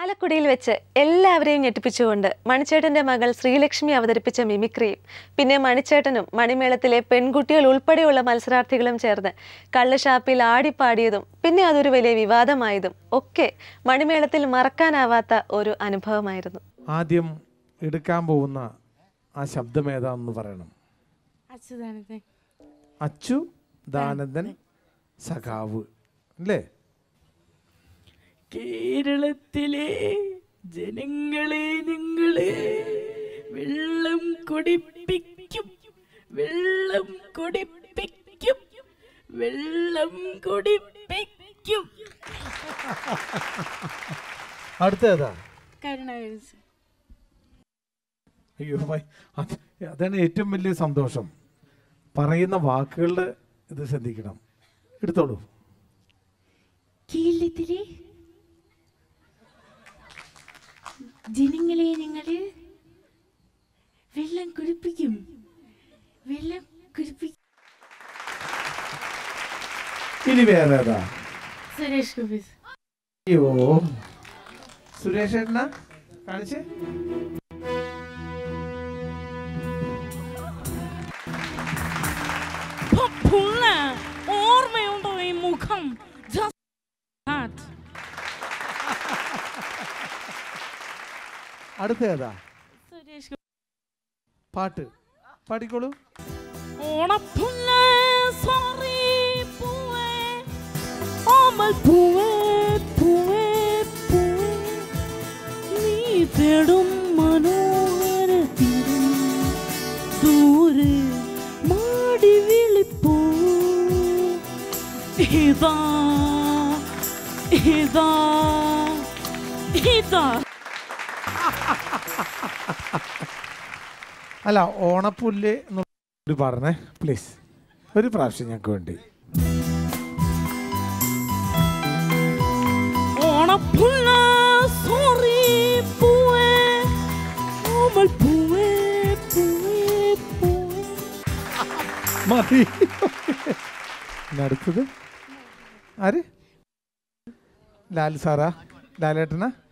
ചാലക്കുടിയിൽ വെച്ച് എല്ലാവരെയും ഞെട്ടിപ്പിച്ചുകൊണ്ട് മണിച്ചേട്ടന്റെ മകൾ ശ്രീലക്ഷ്മി അവതരിപ്പിച്ച മിമിക്രിയും പിന്നെ മണിച്ചേട്ടനും മണിമേളത്തിലെ പെൺകുട്ടികൾ ഉൾപ്പെടെയുള്ള മത്സരാർത്ഥികളും ചേർന്ന് കള്ളുഷാപ്പിൽ ആടിപ്പാടിയതും പിന്നെ അതൊരു വലിയ വിവാദമായതും ഒക്കെ മണിമേളത്തിൽ മറക്കാനാവാത്ത ഒരു അനുഭവമായിരുന്നു ആദ്യം എടുക്കാൻ പോകുന്ന ആ ശബ്ദം ഏതാണെന്ന് പറയണം അച്യുതാനന്ദൻ അച്ചു ദാനന്ദൻ സഖാവ് അല്ലേ കേരളത്തിലെ ജനങ്ങളെ നിങ്ങളെ വെള്ളം കുടിപ്പിക്കും വെള്ളം കുടിപ്പിക്കും വെള്ളം കുടിപ്പിക്കും അടുത്ത ഏതാ കരുണാകരൻ അയ്യോ ഭയ- അത് അതാണ് ഏറ്റവും വലിയ സന്തോഷം പറയുന്ന വാക്കുകളുടെ ഇത് ശ്രദ്ധിക്കണം എടുത്തോളൂ കേരളത്തിലെ ജനങ്ങളെ നിങ്ങൾ വെള്ളം കുടിപ്പിക്കും വെള്ളം കുടിപ്പിക്കും ഇനി വേറെ ഏതാ സുരേഷ് ഗോപി അയ്യോ സുരേഷ് ഏട്ടനാ കാണിച്ചേ പുള്ള ഓർമ്മയുണ്ടോ ഈ മുഖം Just that. അടുത്ത ഏതാ സുരേഷ് ഗോപി. പാട്ട് പാടിക്കോളൂ ഓണപ്പുള്ള സോറി പൂവേ ഓമൽ പൂവേ പൂവേ പൂവേ നീ തേടും മനോഹര തീരം ദൂരെ മാടി വിളിപ്പൂ ഇതാ ഇതാ ഇതാ അല്ല ഓണപ്പുല്ല് എന്ന് പറഞ്ഞേ പ്ലീസ് ഒരു പ്രാവശ്യം ഞങ്ങൾക്ക് വേണ്ടി ഓണപ്പുള്ള സോറി പൂവേ ഓമൽ പൂവേ പൂവേ പൂവേ മതി ഇനി അടുത്തത് ആര് ലാൽ സാറാ ലാലേട്ടനാ